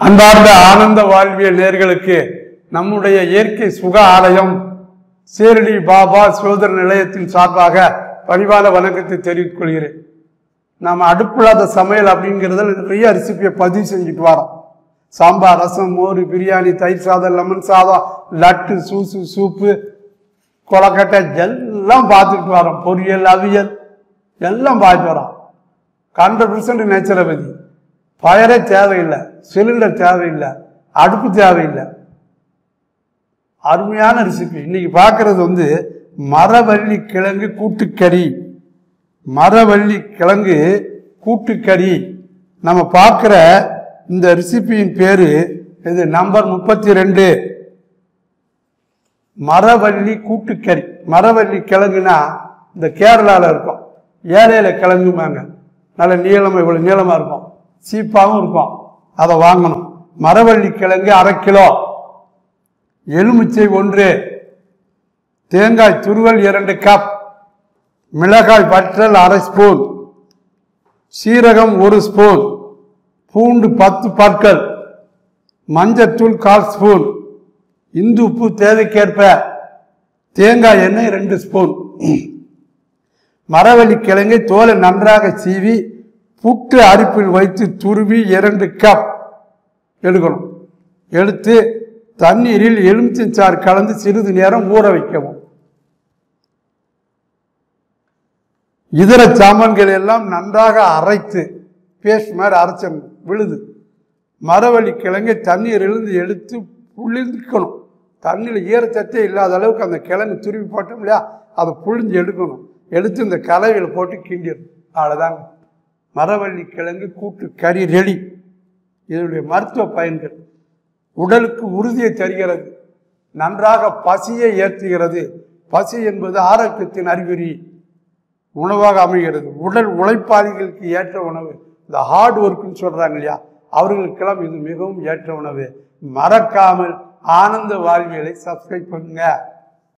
அன்பார்ந்த ஆனந்த வாழ்வியல் நேர்களுக்கு நம்முடைய இயற்கை சுக ஆலயம் சீரடி பாபா சோதர நிலையத்தின் சார்பாக பணிவான வணக்கத்தை தெரிவித்துக் கொள்கிறேன் நாம் அடுப்பில்லாத சமையல் அப்படிங்கிறதுல நிறைய ரெசிபியை பதிவு செஞ்சுட்டு வரோம் சாம்பார் ரசம் மோர் பிரியாணி தயிர் சாதம் லெமன் சாதம் லட்டு சூசு சூப்பு கொலக்கட்டை எல்லாம் பார்த்துட்டு வரோம் பொரியல் அவியல் எல்லாம் பார்த்துட்டு வரோம் ஹண்ட்ரட் பர்சன்ட் நேச்சுரோபதி ஃபயரே தேவையில்லை சிலிண்டர் தேவையில்லை அடுப்பு தேவையில்லை அருமையான ரெசிபி இன்னைக்கு பார்க்கறது வந்து மரவள்ளி கிழங்கு கூட்டுக்கறி மரவள்ளி கிழங்கு கூட்டுக்கறி நம்ம பார்க்குற இந்த ரெசிபியின் பேரு இது நம்பர் முப்பத்தி ரெண்டு மரவள்ளி கூட்டுக்கறி மரவள்ளி கிழங்குனா இந்த கேரளாவில் இருக்கும் ஏழையில கிழங்குமாங்க நல்ல நீளமாக இவ்வளோ நீளமாக இருக்கும் சீப்பாகவும் இருக்கும் அதை வாங்கணும் மரவள்ளி கிழங்கு அரை கிலோ எலுமிச்சை ஒன்று தேங்காய் துருவல் இரண்டு கப் மிளகாய் வற்றல் அரை ஸ்பூன் சீரகம் ஒரு ஸ்பூன் பூண்டு பத்து பற்கள் மஞ்சத்தூள் கால் ஸ்பூன் இந்து உப்பு தேவைக்கேற்ப தேங்காய் எண்ணெய் ரெண்டு ஸ்பூன் மரவள்ளி கிழங்கை தோலை நன்றாக சீவி புட்டு அரிப்பில் வைத்து துருவி இரண்டு கப் எடுக்கணும் எடுத்து தண்ணீரில் எலுமிச்சைச்சாறு கலந்து சிறிது நேரம் ஊற வைக்கவும் இதர சாமான்கள் எல்லாம் நன்றாக அரைத்து பேஸ்ட் மாதிரி அரைச்சிடணும் விழுது மரவள்ளி கிழங்கை தண்ணீரிலிருந்து எடுத்து புளிஞ்சிக்கணும் தண்ணியில் ஈரச்சத்தே இல்லாத அளவுக்கு அந்த கிழங்கு துருவி போட்டோம் இல்லையா அதை புழிஞ்சு எடுக்கணும் எடுத்து இந்த கலவையில் போட்டு கிண்டிடணும் அவ்வளோதாங்க மரவள்ளி கிழங்கு கூட்டு கறி ரெடி இதனுடைய மருத்துவ பயன்கள் உடலுக்கு உறுதியை தருகிறது நன்றாக பசியை ஏற்றுகிறது பசி என்பது ஆரோக்கியத்தின் அறிகுறி உணவாக அமைகிறது உடல் உழைப்பாளிகளுக்கு ஏற்ற உணவு இந்த ஹார்ட் ஒர்க்குன்னு சொல்றாங்க இல்லையா அவர்களுக்கெல்லாம் இது மிகவும் ஏற்ற உணவு மறக்காமல் ஆனந்த வாழ்வியலை சப்ஸ்கிரைப் பண்ணுங்க